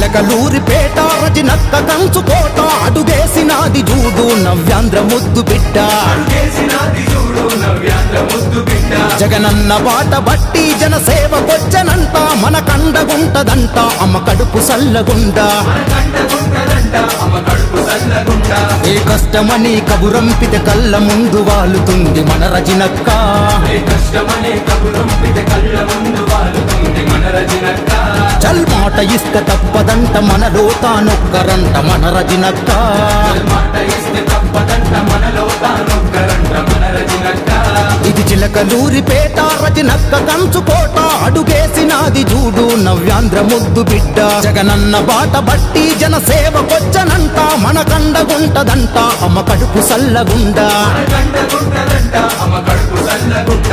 చిలకలూరిపేట రజనక్క కంచుకోట అడుగేసినాది చూడు నవ్యాంధ్ర ముద్దు బిడ్డ చేసినది చూడు నవ్యాంధ్ర ముద్దు బిడ్డ జగనన్న బాట బట్టి జనసేవకొచ్చనంట మన కండగుంటదంట అమ్మ కడుపు సల్లగుండా మన కంటగుంటదంట అమ్మ కడుపు సల్లగుంట ఏ కష్టమని కబురంపిత కళ్ళ ముందు వాలుతుంది మన రజనక్క ఏ కష్టమనే కబురంపిత కళ్ళ ముందు వాలుతుంది మన రజనక్క చల్ మాట ఇష్ట తప్పదంట మనలో తానొక్కరంట మన రజనక్క మాట ఇస్తే తప్పదంట మనలో తానొక్కరంట మన రజనక్క ఇది చిలకలూరిపేట రజనక్క కంచుకోట అడుగేసినాది చూడు నవ్యాంధ్ర ముద్దు బిడ్డ జగనన్న బాట బట్టి జనసేవకొచ్చనంట మన కండగుంటదంట అమ్మ కడుపు సల్లగుండా మన కంటగుంటదంట అమ్మ కడుపు సల్లగుంట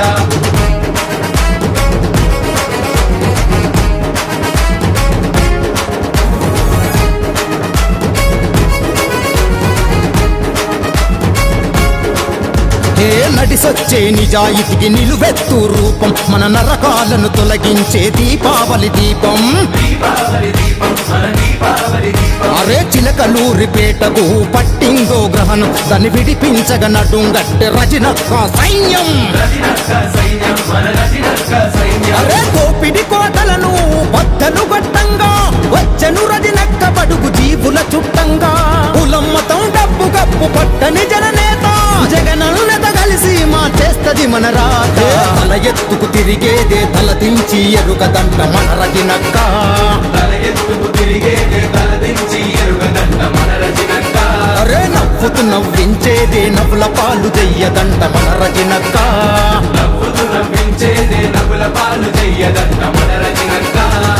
ఏ నడిసొచ్చే నిజాయితీకి నిలువెత్తు రూపం మన నరకాలను తొలగించే దీపావళి దీపం దీపావళి దీపం మన దీపావళి దీపం అరే చిలకలూరిపేటకు పట్టిందో గ్రహణం దాన్ని విడిపించగ నడుంగట్టె రజనక్క సైన్యం రజనక్క సైన్యం మన రజనక్క సైన్యం అరే కోపిడి కోటలను బద్దలు గట్టంగా వచ్చను రజనక్క పడుగు జీవుల చుట్టంగా కులమ్మతం డబ్బు కప్పు పట్టని జననేత జగనన్నత కలిసి మా చేస్తది మన రాత తల ఎత్తుకు తిరిగేదే తల దించి ఎరుగదంట మన రజనక్క తల ఎత్తుకు తిరిగేదే తల దించి ఎరుగదంట మన రజనక్క అరే నవ్వుతూ నవ్వించేదే నవ్వుల పాలు చెయ్యదంట మన రజనక్క నవ్వుతూ నవ్వించేదే నవ్వుల పాలు చెయ్యదంట మన రజనక్క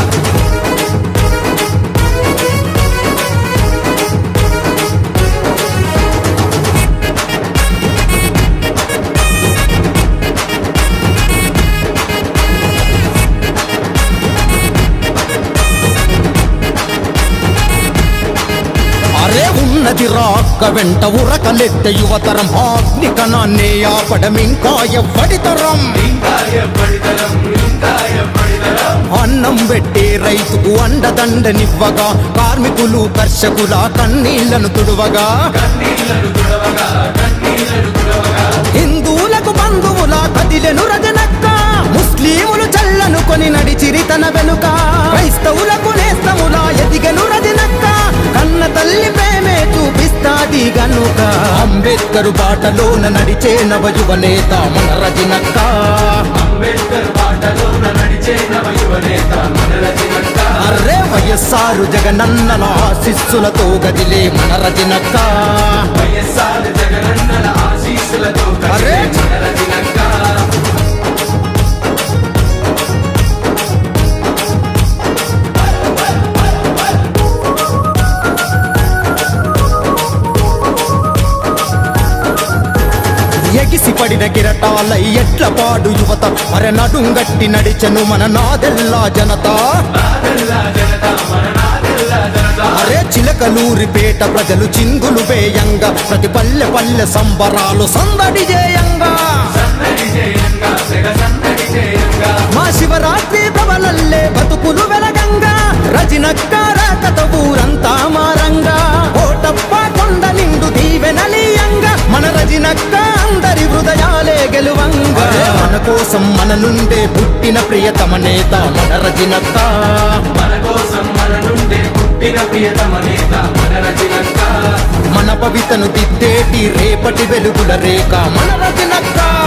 అరే ఉన్నది రాక్క వెంట ఉరకలెత్త యువతరం ఆగ్నికణాన్నే ఆపడమింకా ఎవ్వడితరం ఇంకా ఎప్పటితరం ఇంకా ఎప్పటితరం అన్నం పెట్టే రైతుకు అండదండనివ్వగా కార్మికులు కర్షకుల కన్నీళ్లను తుడువగా కన్నీళ్లను తుడవగా కన్నీళ్లను తుడవగా హిందువులకు బంధువుల కదిలెను రజనక్క ముస్లిములు చల్లను కొని నడిచిరి తన వెనుక క్రైస్తవులకు నేస్తముల ఎదిగను రజనక్క కన్న తల్లి ప్రేమే చూపిస్తాది గనుక అంబేద్కరు బాటలోన నడిచే నవయువ నేత మన రజనక్క అంబేద్కర్ బాటలోన నడిచే నవయువ నేత మన రజనక్క అర్రే వయస్సారు జగనన్నల ఆశిస్సులతో గదిలే మన రజనక్క వైఎస్ఆర్ జగనన్నల ఆశీస్సులతో అరే! కదిలే మన రజనక్క ఎగిసి పడిన కిరటాల ఎట్ల పాడు యువత అరె నడుంగట్టి నడిచెను మన నాదెల్లా జనత నాదెల్లా జనత మన నాదెల్లా జనత అరే చిలకలూరిపేట ప్రజలు చిందులు వేయంగా ప్రతి పల్లె పల్లె సంబరాలు సందడి చేయంగా సన్నడి జయంగా తెగ సన్నడి జయంగా మా శివరాత్రి ప్రబలల్లే బతుకులు వెలగంగా రజనక్క రాకత ఊరంతా మారంగా ఓటప్ప కొండ నిండు దీవెనలీయంగా మన రజనక్క అందరి హృదయాలే గెలువంగా మన కోసం మన నుండే పుట్టిన ప్రియతమ నేత మన రజనక్క మన కోసం మన నుండి పుట్టిన ప్రియతమ నేత మన రజనక్క మన పవితను దిద్దేటి రేపటి వెలుగుల రేఖ మన రజనక్క